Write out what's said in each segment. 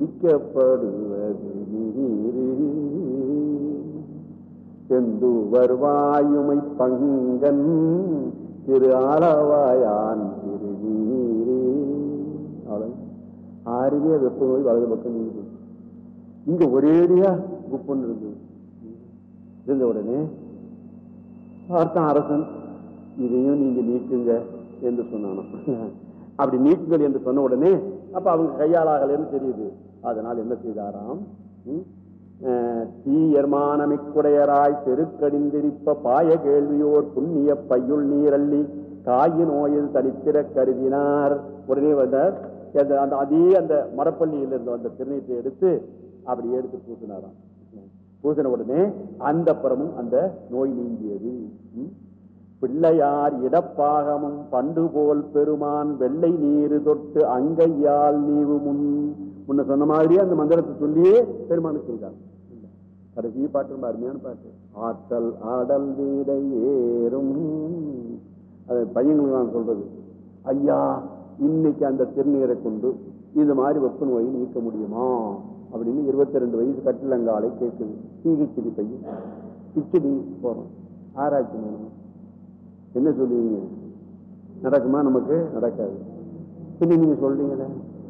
குடிக்கப்படுவது நீரு செந்துவர் வாயுமை பங்கன் திரு ஆலவாயான் திருநீரே அவ்வளவு ஆறுமே வெப்ப நோய் வலது பக்கம் நீங்க இங்க ஒரேடியா குப்புன்னு இருந்தது இருந்த உடனே பார்த்தான் அரசன் இதையும் நீங்க நீக்குங்க என்று சொன்னானோ அப்படி நீக்குங்கள் என்று சொன்ன உடனே அப்ப அவங்க கையாளாகலன்னு தெரியுது அதனால் என்ன செய்தாராம் ம்? அஹ், தீயர்மானமிக்குடையராய் தெருக்கடிந்திரிப்ப பாய கேள்வியோர் புண்ணிய பையுள் நீரள்ளி காய நோயில் தனித்திர கருதினார் உடனே வந்தார் அந்த அந்த அதே அந்த மரப்பள்ளியில் இருந்து வந்த திருநீட்டை எடுத்து அப்படி எடுத்து பூசினாராம் பூசின உடனே அந்த புறமும் அந்த நோய் நீங்கியது ம்? பிள்ளையார் இடப்பாகமும் பண்டு போல் பெருமான் வெள்ளை நீரு தொட்டு அங்கையால் நீவு முன் முன்ன சொன்ன மாதிரியே அந்த மந்திரத்தை சொல்லியே பெருமானுக்கு செய்தார் கடைசி பாட்டு ரொம்ப அருமையான பாட்டு ஆற்றல் ஆடல் வீடை ஏறும் அது பையங்களுக்கு நான் சொல்றது ஐயா இன்னைக்கு அந்த திருநீரை கொண்டு இது மாதிரி வெப்ப நோயை நீக்க முடியுமா அப்படின்னு இருபத்தி ரெண்டு வயசு கட்டிலங்காலை கேட்குது சிகிச்சடி பையன் கிச்சடி போறோம் ஆராய்ச்சி பண்ணணும் என்ன சொல்லுவீங்க நடக்குமா நமக்கு நடக்காது பின்ன நீங்க சொல்றீங்களே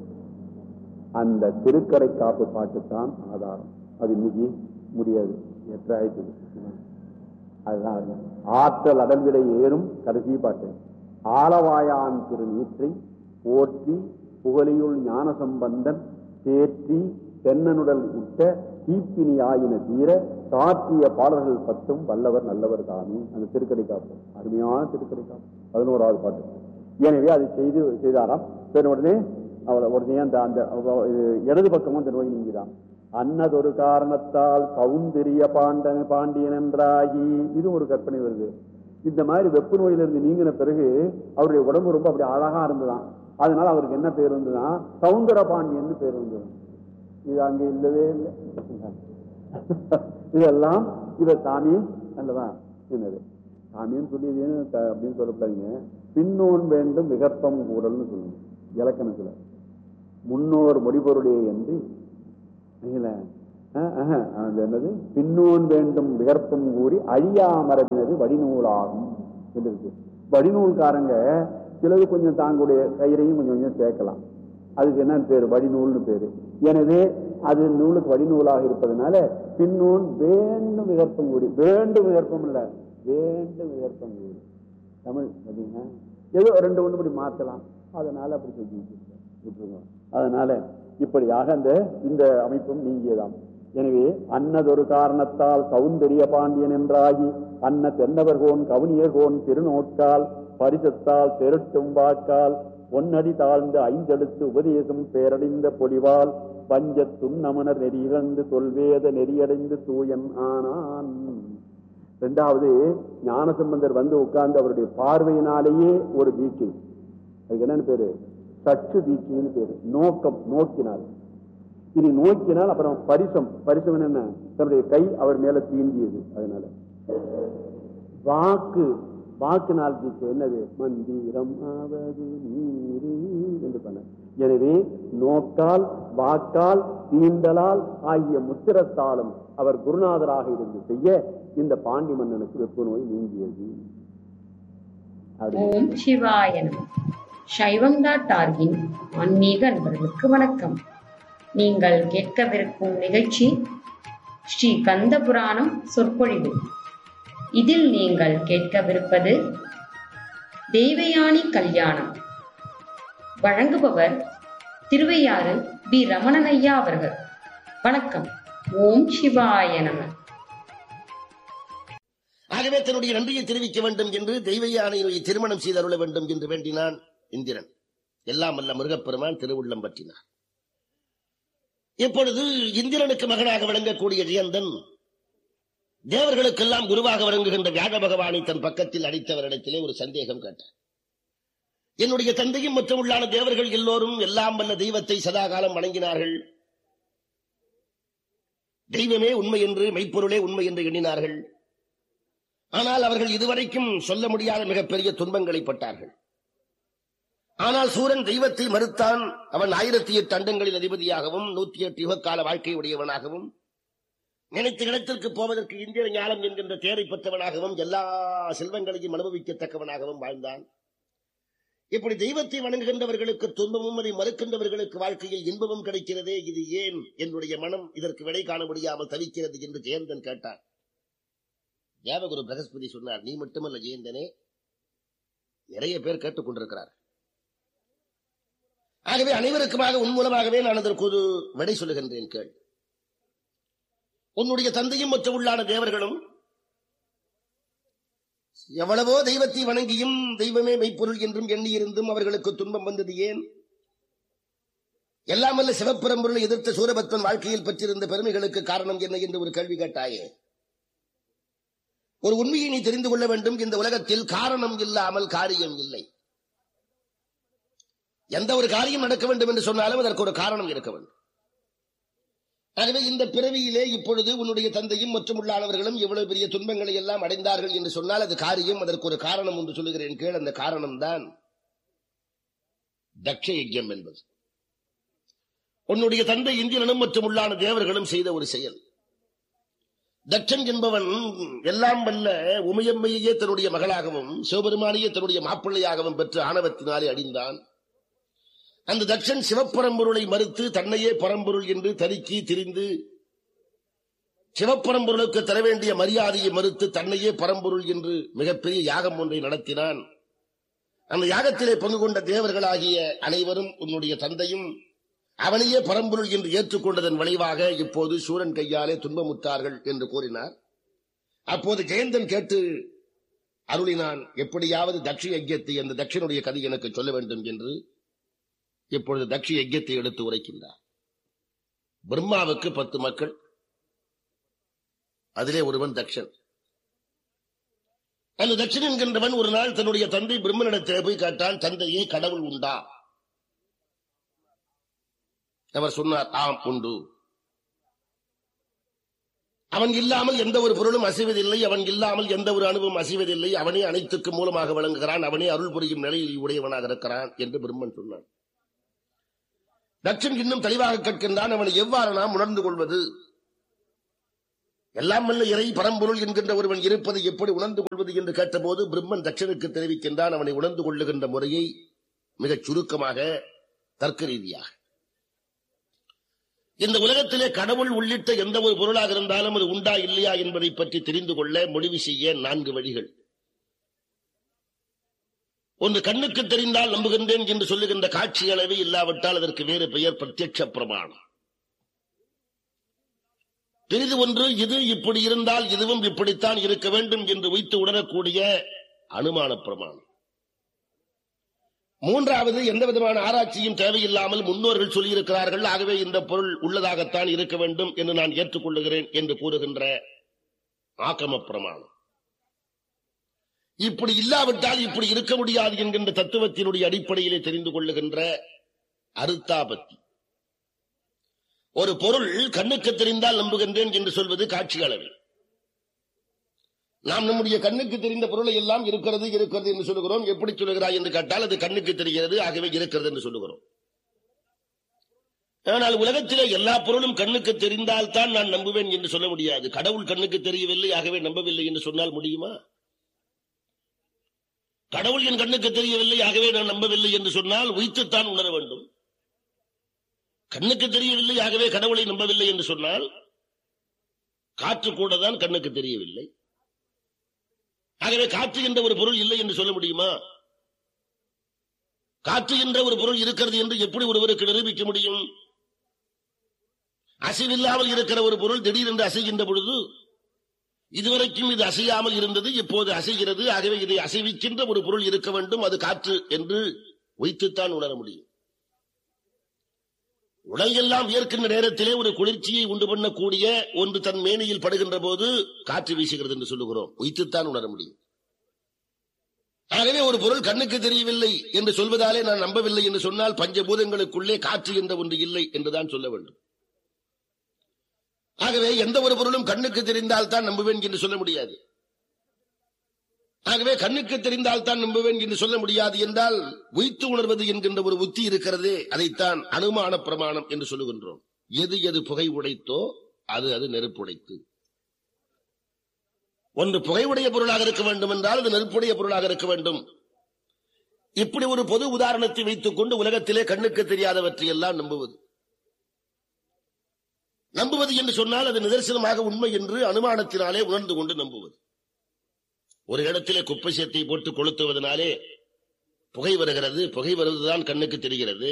அந்த திருக்கடை காப்பு பாட்டு தான் ஆதாரம் அது இன்னைக்கு முடியாது எட்ட ஆயிடுது அதுதான் அது. ஆற்றல் அடல்விடை ஏறும் கடைசி பாட்டு ஆலவாயான் திருநீற்றை போற்றி புகழியுள் ஞான சம்பந்தன் தேற்றி தென்னனுடல் உட்ட தீப்பினி ஆயின தீர சாற்றிய பாடல்கள் பத்தும் வல்லவர் நல்லவர் தானே அந்த திருக்கடை காப்பு அருமையான திருக்கடை காப்பு பதினோராவது பாட்டு எனவே அதை செய்து செய்தாராம் சரி உடனே அவளை உடனே அந்த அந்த அவ- இது இடது பக்கமும் அந்த நோய் நீங்கிதான் அன்னதொரு காரணத்தால் சௌந்தரிய பாண்டன் பாண்டியன் என்றாகி இது ஒரு கற்பனை வருது இந்த மாதிரி வெப்ப நோயிலிருந்து நீங்கின பிறகு அவருடைய உடம்பு ரொம்ப அப்படி அழகா இருந்ததாம் அதனால அவருக்கு என்ன பேர் வந்துதான் சவுந்தர பாண்டியன் பேர் வந்தது இது அங்க இல்லவே இல்லை இதெல்லாம் இவர் சாமி அல்லவா என்னது சாமின்னு சொல்லி இது ஏன் த- அப்படின்னு சொல்லப்படாதீங்க பின்னோன் வேண்டும் விகற்பம் கூடல்னு சொல்லுங்க இலக்கணத்துல முன்னோர் முடிபொருளே என்று இல்லைங்களா? அஹ், அஹ், அது என்னது பின்னோன் வேண்டும் விகற்பம் கூறி அழியாமரபினது வடிநூலாகும் என்று இருக்கு வடிநூல்காரங்க சிலது கொஞ்சம் தாங்களுடைய கயிறையும் கொஞ்சம் கொஞ்சம் சேர்க்கலாம் அதுக்கு என்ன பேரு வடிநூல்னு பேரு எனவே அது நூலுக்கு வடிநூலாக இருப்பதனால பின்னோன் வேண்டும் விகற்பம் கூடி வேண்டும் விகற்பம் இல்ல வேண்டும் விகற்பம் கூடி தமிழ் அப்படின்னா ஏதோ ரெண்டு ஒண்ணு இப்படி மாத்தலாம் அதனால அப்படி சொல்லி வச்சிருக்கோம். விட்டுருங்க அதனால இப்படியாக அந்த இந்த அமைப்பும் நீங்கியதாம் எனவே அன்னதொரு காரணத்தால் சௌந்தரிய பாண்டியன் என்றாகி அன்ன தென்னவர்கோன் கவுனியர்கோன் திருநோக்கால் பரிசத்தால் பெருட்டும் வாக்கால் பொன்னடி தாழ்ந்து ஐந்தெழுத்து உபதேசம் பேரடைந்த பொலிவால் பஞ்ச துண்ணமனர் நெறியிழந்து தொல்வேத நெறியடைந்து தூயன் ஆனான் ரெண்டாவது ஞானசம்பந்தர் வந்து உட்கார்ந்து அவருடைய பார்வையினாலேயே ஒரு தீட்சை அதுக்கு என்னன்னு பேரு சற்று தீட்சைன்னு பேரு நோக்கம் நோக்கினால் இனி நோக்கினால் அப்புறம் பரிசம் பரிசம் என்ன தன்னுடைய கை அவர் மேல தீண்டியது அதனால வாக்கு வாக்குனால் தீட்சை என்னது மந்திரம் ஆவது நீரு என்று பண்ண எனவே நோக்கால் வாக்கால் தீண்டலால் ஆகிய முத்திரத்தாலும் அவர் குருநாதராக இருந்து செய்ய இந்த பாண்டி மன்னனுக்கு வெப்ப நோய் நீங்கியது அப்படி ஓம் சிவாய நம சைவம் டாட் ஆர்கின் ஆன்மீக அன்பர்களுக்கு வணக்கம் நீங்கள் கேட்கவிருக்கும் நிகழ்ச்சி ஸ்ரீ கந்த புராணம் சொற்பொழிவு இதில் நீங்கள் கேட்கவிருப்பது தெய்வயானி கல்யாணம் வழங்குபவர் திருவையாறு பி ரமணன் ஐயா அவர்கள் வணக்கம் ஓம் சிவாய நம ஆகவே தன்னுடைய நன்றியை தெரிவிக்க வேண்டும் என்று தெய்வ யானையை திருமணம் செய்தருள வேண்டும் என்று வேண்டினான் இந்திரன் எல்லாம் அல்ல முருகப்பெருமான் திருவுள்ளம் பற்றினார் இப்பொழுது இந்திரனுக்கு மகனாக விளங்கக்கூடிய ஜெயந்தன் தேவர்களுக்கெல்லாம் குருவாக விளங்குகின்ற வியாழ பகவானை தன் பக்கத்தில் அடித்தவரிடத்திலே ஒரு சந்தேகம் கேட்டார் என்னுடைய தந்தையும் மற்றும் உள்ளான தேவர்கள் எல்லோரும் எல்லாம் வல்ல தெய்வத்தை சதாகாலம் வணங்கினார்கள் தெய்வமே உண்மை என்று மெய்ப்பொருளே உண்மை என்று எண்ணினார்கள் ஆனால் அவர்கள் இதுவரைக்கும் சொல்ல முடியாத மிகப்பெரிய துன்பங்களை பட்டார்கள் ஆனால் சூரன் தெய்வத்தை மறுத்தான் அவன் ஆயிரத்தி எட்டு அண்டங்களில் அதிபதியாகவும் நூத்தி எட்டு யுகக்கால வாழ்க்கை உடையவனாகவும் நினைத்த இடத்திற்கு போவதற்கு இந்திய ஞானம் என்கின்ற தேரை பெற்றவனாகவும் எல்லா செல்வங்களையும் அனுபவிக்கத்தக்கவனாகவும் வாழ்ந்தான் இப்படி தெய்வத்தை வணங்குகின்றவர்களுக்கு துன்பமும் அதை மறுக்கின்றவர்களுக்கு வாழ்க்கையில் இன்பமும் கிடைக்கிறதே இது ஏன் என்னுடைய மனம் இதற்கு விடை காண முடியாமல் தவிக்கிறது என்று ஜெயந்தன் கேட்டார் தேவகுரு பிரகஸ்பதி சொன்னார் நீ மட்டுமல்ல ஜெயந்தனே நிறைய பேர் கேட்டுக் கொண்டிருக்கிறார் ஆகவே அனைவருக்குமாக உன் மூலமாகவே நான் அதற்கு ஒரு விடை சொல்லுகின்றேன் கேள் உன்னுடைய தந்தையும் மற்ற உள்ளான தேவர்களும் எவ்வளவோ தெய்வத்தை வணங்கியும் தெய்வமே மெய்ப்பொருள் என்றும் எண்ணியிருந்தும் அவர்களுக்கு துன்பம் வந்தது ஏன் எல்லாமல்ல சிவப்பரம்பொருளை எதிர்த்த சூரபத்மன் வாழ்க்கையில் பெற்றிருந்த பெருமைகளுக்கு காரணம் என்ன என்று ஒரு கேள்வி கேட்டாயே ஒரு உண்மையை நீ தெரிந்து கொள்ள வேண்டும் இந்த உலகத்தில் காரணம் இல்லாமல் காரியம் இல்லை எந்த ஒரு காரியம் நடக்க வேண்டும் என்று சொன்னாலும் அதற்கு ஒரு காரணம் இருக்க வேண்டும் ஆகவே இந்த பிறவியிலே இப்பொழுது உன்னுடைய தந்தையும் மற்றும் உள்ளானவர்களும் எவ்வளவு பெரிய துன்பங்களை எல்லாம் அடைந்தார்கள் என்று சொன்னால் அது காரியம் அதற்கு ஒரு காரணம் என்று சொல்லுகிறேன் கீழ் அந்த காரணம் தான் தக்ஷ யஜ்யம் என்பது உன்னுடைய தந்தை இந்திரனும் மற்றும் உள்ளான தேவர்களும் செய்த ஒரு செயல் தட்சன் என்பவன் எல்லாம் வல்ல உமையம்மையே தன்னுடைய மகளாகவும் சிவபெருமானையே தன்னுடைய மாப்பிள்ளையாகவும் பெற்று ஆணவத்தினாலே அடிந்தான் அந்த தட்சன் சிவப்பரம்பொருளை மறுத்து தன்னையே பரம்பொருள் என்று தருக்கி திரிந்து சிவப்பரம்பொருளுக்கு தர வேண்டிய மரியாதையை மறுத்து தன்னையே பரம்பொருள் என்று மிகப்பெரிய யாகம் ஒன்றை நடத்தினான் அந்த யாகத்திலே பங்கு கொண்ட தேவர்களாகிய அனைவரும் உன்னுடைய தந்தையும் அவனையே பரம்பொருள் என்று ஏற்றுக்கொண்டதன் விளைவாக இப்போது சூரன் கையாலே துன்பமுற்றார்கள் என்று கூறினார் அப்போது ஜெயந்தன் கேட்டு அருளினான் எப்படியாவது தட்சி யஜ்யத்தை அந்த தட்சனுடைய கதை எனக்கு சொல்ல வேண்டும் என்று இப்பொழுது தட்சி யஜ்யத்தை எடுத்து உரைக்கின்றார் பிரம்மாவுக்கு பத்து மக்கள் அதிலே ஒருவன் தக்ஷன் அந்த தட்சன் என்கின்றவன் ஒரு நாள் தன்னுடைய தந்தை பிரம்மனிடத்தில் போய் கேட்டான் தந்தையே கடவுள் உண்டா அவர் சொன்னார் ஆம் உண்டு அவன் இல்லாமல் எந்த ஒரு பொருளும் அசைவதில்லை அவன் இல்லாமல் எந்த ஒரு அணுவும் அசைவதில்லை அவனே அனைத்துக்கு மூலமாக விளங்குகிறான் அவனே அருள் புரியும் நிலையில் உடையவனாக இருக்கிறான் என்று பிரம்மன் சொன்னான் தட்சன் இன்னும் தெளிவாக கேட்கின்றான் அவனை எவ்வாறு நாம் உணர்ந்து கொள்வது எல்லாம் வல்ல இறை பரம்பொருள் என்கின்ற ஒருவன் இருப்பதை எப்படி உணர்ந்து கொள்வது என்று கேட்டபோது பிரம்மன் தட்சனுக்கு தெரிவிக்கின்றான் அவனை உணர்ந்து கொள்ளுகின்ற முறையை மிகச் சுருக்கமாக தர்க்க ரீதியாக இந்த உலகத்திலே கடவுள் உள்ளிட்ட எந்த ஒரு பொருளாக இருந்தாலும் அது உண்டா இல்லையா என்பதை பற்றி தெரிந்து கொள்ள முடிவு செய்ய நான்கு வழிகள் ஒன்று கண்ணுக்கு தெரிந்தால் நம்புகின்றேன் என்று சொல்லுகின்ற காட்சி அளவு இல்லாவிட்டால் அதற்கு வேறு பெயர் பிரத்யட்ச பிரமாணம் பெரிது ஒன்று இது இப்படி இருந்தால் இதுவும் இப்படித்தான் இருக்க வேண்டும் என்று வைத்து உணரக்கூடிய அனுமான பிரமாணம் மூன்றாவது எந்த விதமான ஆராய்ச்சியும் தேவையில்லாமல் முன்னோர்கள் சொல்லியிருக்கிறார்கள் ஆகவே இந்த பொருள் உள்ளதாகத்தான் இருக்க வேண்டும் என்று நான் ஏற்றுக்கொள்ளுகிறேன் என்று கூறுகின்ற ஆக்கம பிரமாணம் இப்படி இல்லாவிட்டால் இப்படி இருக்க முடியாது என்கின்ற தத்துவத்தினுடைய அடிப்படையிலே தெரிந்து கொள்ளுகின்ற அருத்தாபத்தி ஒரு பொருள் கண்ணுக்கு தெரிந்தால் நம்புகின்றேன் என்று சொல்வது காட்சி அளவில் நாம் நம்முடைய கண்ணுக்கு தெரிந்த பொருளை எல்லாம் இருக்கிறது இருக்கிறது என்று சொல்லுகிறோம் எப்படி சொல்லுகிறாய் என்று கேட்டால் அது கண்ணுக்கு தெரிகிறது ஆகவே இருக்கிறது என்று சொல்லுகிறோம் ஆனால் உலகத்திலே எல்லா பொருளும் கண்ணுக்கு தெரிந்தால் தான் நான் நம்புவேன் என்று சொல்ல முடியாது கடவுள் கண்ணுக்கு தெரியவில்லை ஆகவே நம்பவில்லை என்று சொன்னால் முடியுமா கடவுள் என் கண்ணுக்கு தெரியவில்லை ஆகவே நான் நம்பவில்லை என்று சொன்னால் உயித்துத்தான் உணர வேண்டும் கண்ணுக்கு தெரியவில்லை ஆகவே கடவுளை நம்பவில்லை என்று சொன்னால் காற்று கூட தான் கண்ணுக்கு தெரியவில்லை ஆகவே காற்று என்ற ஒரு பொருள் இல்லை என்று சொல்ல முடியுமா காற்று என்ற ஒரு பொருள் இருக்கிறது என்று எப்படி ஒருவருக்கு நிரூபிக்க முடியும் அசைவில்லாமல் இருக்கிற ஒரு பொருள் திடீரென்று அசைகின்ற பொழுது இதுவரைக்கும் இது அசையாமல் இருந்தது இப்போது அசைகிறது ஆகவே இதை அசைவிக்கின்ற ஒரு பொருள் இருக்க வேண்டும் அது காற்று என்று வைத்துத்தான் உணர முடியும் உடல் எல்லாம் வியர்க்கின்ற நேரத்திலே ஒரு குளிர்ச்சியை உண்டு பண்ணக்கூடிய ஒன்று தன் மேனியில் படுகின்ற போது காற்று வீசுகிறது என்று சொல்லுகிறோம் வைத்துத்தான் உணர முடியும் ஆகவே ஒரு பொருள் கண்ணுக்கு தெரியவில்லை என்று சொல்வதாலே நான் நம்பவில்லை என்று சொன்னால் பஞ்சபூதங்களுக்குள்ளே காற்று என்ற ஒன்று இல்லை என்றுதான் சொல்ல வேண்டும் ஆகவே எந்த ஒரு பொருளும் கண்ணுக்கு தெரிந்தால் தான் நம்புவேன் என்று சொல்ல முடியாது ஆகவே கண்ணுக்கு தெரிந்தால் தான் நம்புவேன் என்று சொல்ல முடியாது என்றால் உய்த்து உணர்வது என்கின்ற ஒரு உத்தி இருக்கிறதே அதைத்தான் அனுமான பிரமாணம் என்று சொல்லுகின்றோம் எது எது புகை உடைத்தோ அது அது நெருப்புடைத்து ஒன்று புகையுடைய பொருளாக இருக்க வேண்டும் என்றால் அது நெருப்புடைய பொருளாக இருக்க வேண்டும் இப்படி ஒரு பொது உதாரணத்தை வைத்துக் கொண்டு உலகத்திலே கண்ணுக்கு தெரியாதவற்றை எல்லாம் நம்புவது நம்புவது என்று சொன்னால் அது நிதர்சனமாக உண்மை என்று அனுமானத்தினாலே உணர்ந்து கொண்டு நம்புவது ஒரு இடத்திலே குப்பை சேத்தை போட்டு கொளுத்துவதனாலே புகை வருகிறது புகை வருவதுதான் கண்ணுக்கு தெரிகிறது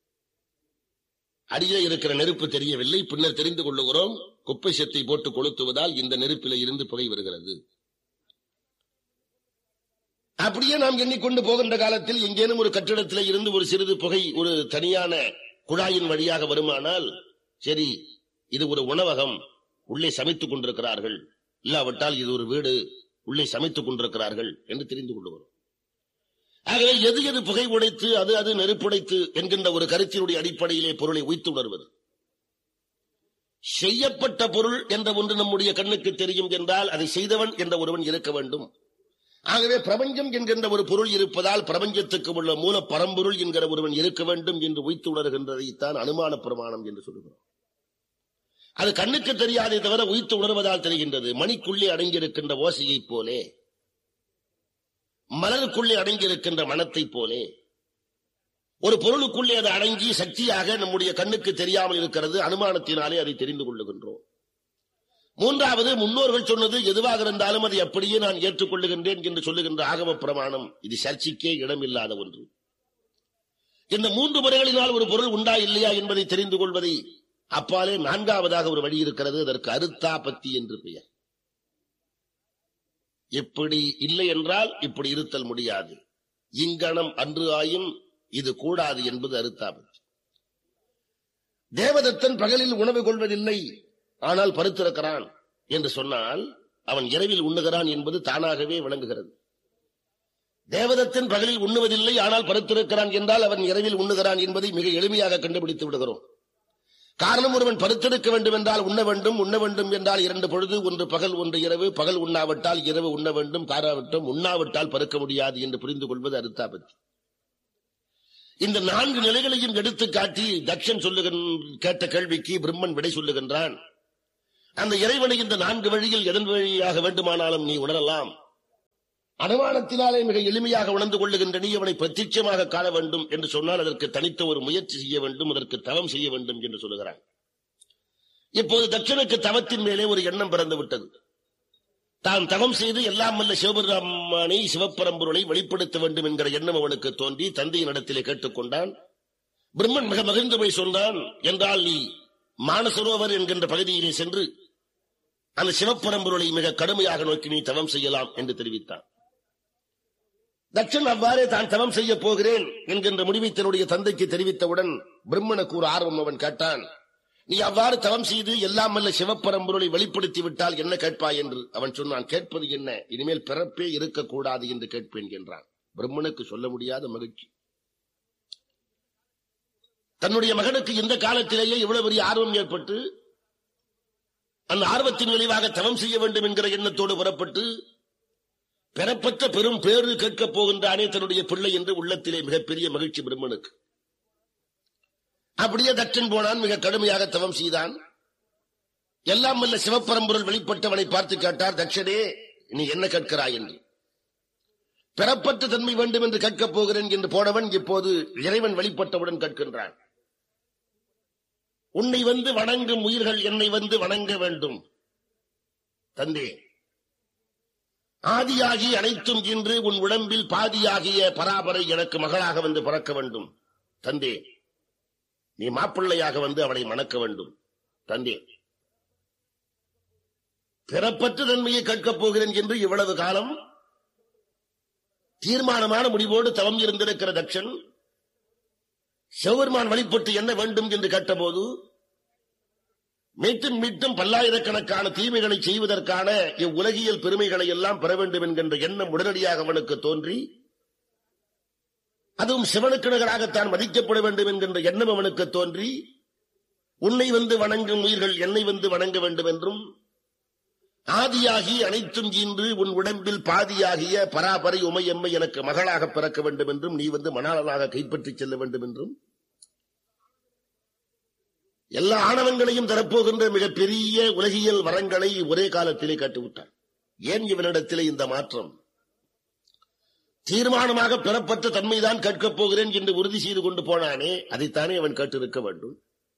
அடியே இருக்கிற நெருப்பு தெரியவில்லை பின்னர் தெரிந்து கொள்ளுகிறோம் குப்பை சேத்தை போட்டு கொளுத்துவதால் இந்த நெருப்பில இருந்து புகை வருகிறது அப்படியே நாம் எண்ணிக்கொண்டு போகின்ற காலத்தில் எங்கேனும் ஒரு கட்டிடத்திலே இருந்து ஒரு சிறிது புகை ஒரு தனியான குழாயின் வழியாக வருமானால் சரி இது ஒரு உணவகம் உள்ளே சமைத்துக் கொண்டிருக்கிறார்கள் இல்லாவிட்டால் இது ஒரு வீடு உள்ளே சமைத்துக் கொண்டிருக்கிறார்கள் என்று தெரிந்து கொள்ளுகிறோம் ஆகவே எது எது புகை உடைத்து அது அது நெருப்புடைத்து என்கின்ற ஒரு கருத்தினுடைய அடிப்படையிலே பொருளை உய்த்து உணர்வது செய்யப்பட்ட பொருள் என்ற ஒன்று நம்முடைய கண்ணுக்கு தெரியும் என்றால் அதை செய்தவன் என்ற ஒருவன் இருக்க வேண்டும் ஆகவே பிரபஞ்சம் என்கின்ற ஒரு பொருள் இருப்பதால் பிரபஞ்சத்துக்கு உள்ள மூல பரம்பொருள் என்கிற ஒருவன் இருக்க வேண்டும் என்று உய்த்து உணர்கின்றதைத்தான் அனுமான பிரமாணம் என்று சொல்கிறோம் அது கண்ணுக்கு தெரியாதே தவிர உயிர்த்து உணர்வதால் தெரிகின்றது மணிக்குள்ளே அடங்கியிருக்கின்ற ஓசையைப் போலே மலருக்குள்ளே அடங்கியிருக்கின்ற மனத்தைப் போலே ஒரு பொருளுக்குள்ளே அது அடங்கி சக்தியாக நம்முடைய கண்ணுக்கு தெரியாமல் இருக்கிறது அனுமானத்தினாலே அதை தெரிந்து கொள்ளுகின்றோம் மூன்றாவது முன்னோர்கள் சொன்னது எதுவாக இருந்தாலும் அதை அப்படியே நான் ஏற்றுக்கொள்ளுகின்றேன் என்று சொல்லுகின்ற ஆகம பிரமாணம் இது சர்ச்சைக்கே இடமில்லாத ஒன்று இந்த மூன்று முறைகளினால் ஒரு பொருள் உண்டா இல்லையா என்பதை தெரிந்து கொள்வதை அப்பாலே நான்காவதாக ஒரு வழி இருக்கிறது அதற்கு அருத்தாபத்தி என்று பெயர் இப்படி இல்லை என்றால் இப்படி இருத்தல் முடியாது இங்கனம் அன்று ஆயும் இது கூடாது என்பது அருத்தாபத்தி தேவதத்தன் பகலில் உணவு கொள்வதில்லை ஆனால் பருத்திருக்கிறான் என்று சொன்னால் அவன் இரவில் உண்ணுகிறான் என்பது தானாகவே விளங்குகிறது தேவதத்தன் பகலில் உண்ணுவதில்லை ஆனால் பருத்திருக்கிறான் என்றால் அவன் இரவில் உண்ணுகிறான் என்பதை மிக எளிமையாக கண்டுபிடித்து விடுகிறோம் காரணம் ஒருவன் பருத்தெடுக்க வேண்டும் என்றால் உண்ண வேண்டும் உண்ண வேண்டும் என்றால் இரண்டு பொழுது ஒன்று பகல் ஒன்று இரவு பகல் உண்ணாவிட்டால் இரவு உண்ண வேண்டும் காராவிட்டம் உண்ணாவிட்டால் பருக்க முடியாது என்று புரிந்து கொள்வது அருத்தாபத்தி இந்த நான்கு நிலைகளையும் எடுத்து காட்டி தக்ஷன் சொல்லுகின்ற கேட்ட கேள்விக்கு பிரம்மன் விடை சொல்லுகின்றான் அந்த இறைவனை இந்த நான்கு வழியில் எதன் வழியாக வேண்டுமானாலும் நீ உணரலாம் அனுமானத்தினாலே மிக எளிமையாக உணர்ந்து கொள்ளுகின்ற நீ அவனை பிரத்யட்சமாக காண வேண்டும் என்று சொன்னால் அதற்கு தனித்த ஒரு முயற்சி செய்ய வேண்டும் அதற்கு தவம் செய்ய வேண்டும் என்று சொல்லுகிறான் இப்போது தட்சனுக்கு தவத்தின் மேலே ஒரு எண்ணம் பிறந்து விட்டது தான் தவம் செய்து எல்லாம் வல்ல சிவபெருமானை சிவப்பரம்பொருளை வெளிப்படுத்த வேண்டும் என்கிற எண்ணம் அவனுக்கு தோன்றி தந்தையின் இடத்திலே கேட்டுக்கொண்டான் பிரம்மன் மிக மகிழ்ந்து போய் சொன்னான் என்றால் நீ மானசரோவர் என்கின்ற பகுதியிலே சென்று அந்த சிவப்பரம்பொருளை மிக கடுமையாக நோக்கி நீ தவம் செய்யலாம் என்று தெரிவித்தான் தட்சன் அவ்வாறே தான் தவம் செய்ய போகிறேன் என்கின்ற முடிவை தன்னுடைய தந்தைக்கு தெரிவித்தவுடன் பிரம்மனுக்கு ஒரு ஆர்வம் அவன் கேட்டான் நீ அவ்வாறு தவம் செய்து எல்லாம் வல்ல சிவப்பரம்பொருளை வெளிப்படுத்தி விட்டால் என்ன கேட்பாய் என்று அவன் சொன்னான் கேட்பது என்ன இனிமேல் பிறப்பே இருக்கக்கூடாது என்று கேட்பேன் என்றான் பிரம்மனுக்கு சொல்ல முடியாத மகிழ்ச்சி தன்னுடைய மகனுக்கு இந்த காலத்திலேயே இவ்வளவு பெரிய ஆர்வம் ஏற்பட்டு அந்த ஆர்வத்தின் விளைவாக தவம் செய்ய வேண்டும் என்கிற எண்ணத்தோடு புறப்பட்டு பெறப்பட்ட பெரும் பேரு கேட்கப் போகின்றானே தன்னுடைய பிள்ளை என்று உள்ளத்திலே மிகப்பெரிய மகிழ்ச்சி பிரம்மனுக்கு அப்படியே தட்சன் போனான் மிக கடுமையாக தவம் செய்தான் எல்லாம் வல்ல சிவப்பரம்பொருள் வெளிப்பட்டவனை பார்த்து கேட்டார் தட்சனே நீ என்ன கேட்கிறாய் என்று பெறப்பட்ட தன்மை வேண்டும் என்று கேட்கப் போகிறேன் என்று போனவன் இப்போது இறைவன் வெளிப்பட்டவுடன் கேட்கின்றான் உன்னை வந்து வணங்கும் உயிர்கள் என்னை வந்து வணங்க வேண்டும் தந்தே ஆதியாகி அனைத்தும் இன்று உன் உடம்பில் பாதியாகிய பராபரை எனக்கு மகளாக வந்து பிறக்க வேண்டும் தந்தே நீ மாப்பிள்ளையாக வந்து அவளை மணக்க வேண்டும் தந்தே பிறப்பற்ற தன்மையை கேட்கப் போகிறேன் என்று இவ்வளவு காலம் தீர்மானமான முடிவோடு தவம் இருந்திருக்கிற தட்சன் சிவபெருமான் வழிபட்டு என்ன வேண்டும் என்று கேட்டபோது மீட்டும் மீட்டும் பல்லாயிரக்கணக்கான தீமைகளை செய்வதற்கான இவ்வுலகியல் பெருமைகளை எல்லாம் பெற வேண்டும் என்கின்ற எண்ணம் உடனடியாக அவனுக்கு தோன்றி அதுவும் சிவனுக்கு நிகராகத்தான் மதிக்கப்பட வேண்டும் என்கின்ற எண்ணம் அவனுக்கு தோன்றி உன்னை வந்து வணங்கும் உயிர்கள் என்னை வந்து வணங்க வேண்டும் என்றும் ஆதியாகி அனைத்தும் ஈன்று உன் உடம்பில் பாதியாகிய பராபரை உமையம்மை எனக்கு மகளாக பிறக்க வேண்டும் என்றும் நீ வந்து மணாளனாக கைப்பற்றிச் செல்ல வேண்டும் என்றும் எல்லா ஆணவங்களையும் தரப்போகின்ற மிகப்பெரிய உலகியல் வரங்களை ஒரே காலத்திலே கட்டுவிட்டான் ஏன் இவனிடத்திலே இந்த மாற்றம் தீர்மானமாக பெறப்பட்ட தன்மைதான் கேட்கப் போகிறேன் என்று உறுதி செய்து கொண்டு போனானே அதைத்தானே அவன் கேட்டிருக்க வேண்டும்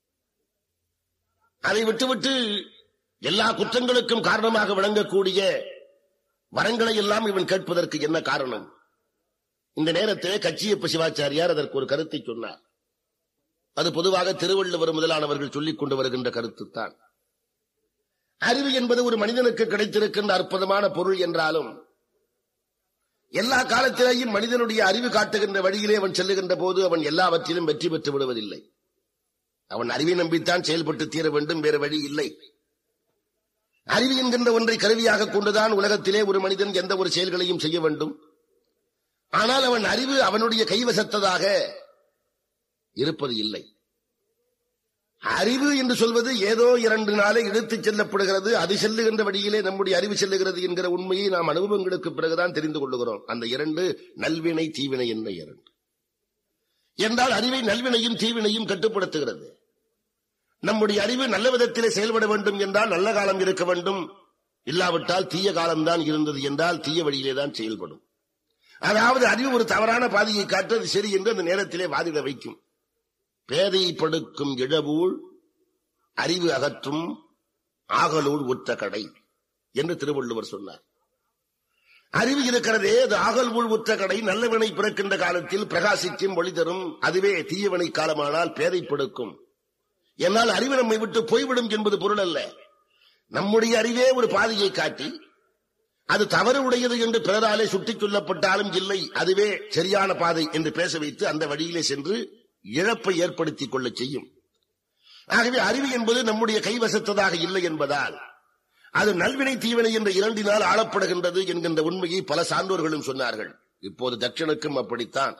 அதை விட்டுவிட்டு எல்லா குற்றங்களுக்கும் காரணமாக விளங்கக்கூடிய வரங்களை எல்லாம் இவன் கேட்பதற்கு என்ன காரணம் இந்த நேரத்திலே கச்சியப்ப சிவாச்சாரியார் அதற்கு ஒரு கருத்தை சொன்னார் அது பொதுவாக திருவள்ளுவர் முதலானவர்கள் சொல்லிக் கொண்டு வருகின்ற கருத்துத்தான் அறிவு என்பது ஒரு மனிதனுக்கு கிடைத்திருக்கின்ற அற்புதமான பொருள் என்றாலும் எல்லா காலத்திலேயும் மனிதனுடைய அறிவு காட்டுகின்ற வழியிலே அவன் செல்லுகின்ற போது அவன் எல்லாவற்றிலும் வெற்றி பெற்று விடுவதில்லை அவன் அறிவை நம்பித்தான் செயல்பட்டு தீர வேண்டும் வேறு வழி இல்லை அறிவு என்கின்ற ஒன்றை கருவியாக கொண்டுதான் உலகத்திலே ஒரு மனிதன் எந்த ஒரு செயல்களையும் செய்ய வேண்டும் ஆனால் அவன் அறிவு அவனுடைய கைவசத்ததாக இருப்பது இல்லை அறிவு என்று சொல்வது ஏதோ இரண்டு நாளை இழுத்துச் செல்லப்படுகிறது அது செல்லுகின்ற வழியிலே நம்முடைய அறிவு செல்லுகிறது என்கிற உண்மையை நாம் அனுபவங்களுக்கு பிறகுதான் தெரிந்து கொள்ளுகிறோம் அந்த இரண்டு நல்வினை தீவினை என்ற இரண்டு என்றால் அறிவை நல்வினையும் தீவினையும் கட்டுப்படுத்துகிறது நம்முடைய அறிவு நல்ல விதத்திலே செயல்பட வேண்டும் என்றால் நல்ல காலம் இருக்க வேண்டும் இல்லாவிட்டால் தீய காலம்தான் இருந்தது என்றால் தீய வழியிலே தான் செயல்படும் அதாவது அறிவு ஒரு தவறான பாதையை காட்டு அது சரி என்று அந்த நேரத்திலே வாதிட வைக்கும் பேதை படுக்கும் இழவூழ் அறிவு அகற்றும் ஆகலூர் ஒற்ற கடை என்று திருவள்ளுவர் சொன்னார் அறிவு இருக்கிறதே அது ஆகல் ஊழ் உற்ற கடை நல்லவனை பிறக்கின்ற காலத்தில் பிரகாசிக்கும் ஒளி தரும் அதுவே தீயவனை காலமானால் பேதை படுக்கும் என்னால் அறிவு நம்மை விட்டு போய்விடும் என்பது பொருள் அல்ல நம்முடைய அறிவே ஒரு பாதையை காட்டி அது தவறு உடையது என்று பிறராலே சுட்டிச் சொல்லப்பட்டாலும் இல்லை அதுவே சரியான பாதை என்று பேச வைத்து அந்த வழியிலே சென்று இழப்பை ஏற்படுத்திக் கொள்ள செய்யும் ஆகவே அறிவு என்பது நம்முடைய கைவசத்ததாக இல்லை என்பதால் அது நல்வினை தீவினை என்ற இரண்டினால் ஆளப்படுகின்றது என்கின்ற உண்மையை பல சான்றோர்களும் சொன்னார்கள் இப்போது தட்சணுக்கும் அப்படித்தான்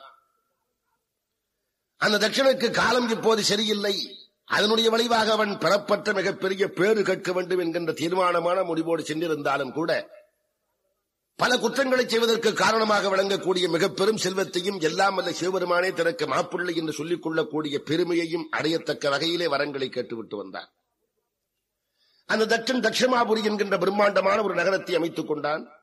அந்த தட்சணுக்கு காலம் இப்போது சரியில்லை அதனுடைய விளைவாக அவன் பெறப்பட்ட மிகப்பெரிய பேறு கேட்க வேண்டும் என்கின்ற தீர்மானமான முடிவோடு சென்றிருந்தாலும் கூட பல குற்றங்களை செய்வதற்கு காரணமாக விளங்கக்கூடிய மிக பெரும் செல்வத்தையும் எல்லாம் அல்ல சிவபெருமானே தனக்கு மாப்பிள்ளை என்று சொல்லிக் கொள்ளக்கூடிய பெருமையையும் அடையத்தக்க வகையிலே வரங்களை கேட்டுவிட்டு வந்தார் அந்த தட்சன் தட்சமாபுரி என்கின்ற பிரம்மாண்டமான ஒரு நகரத்தை அமைத்துக் கொண்டான்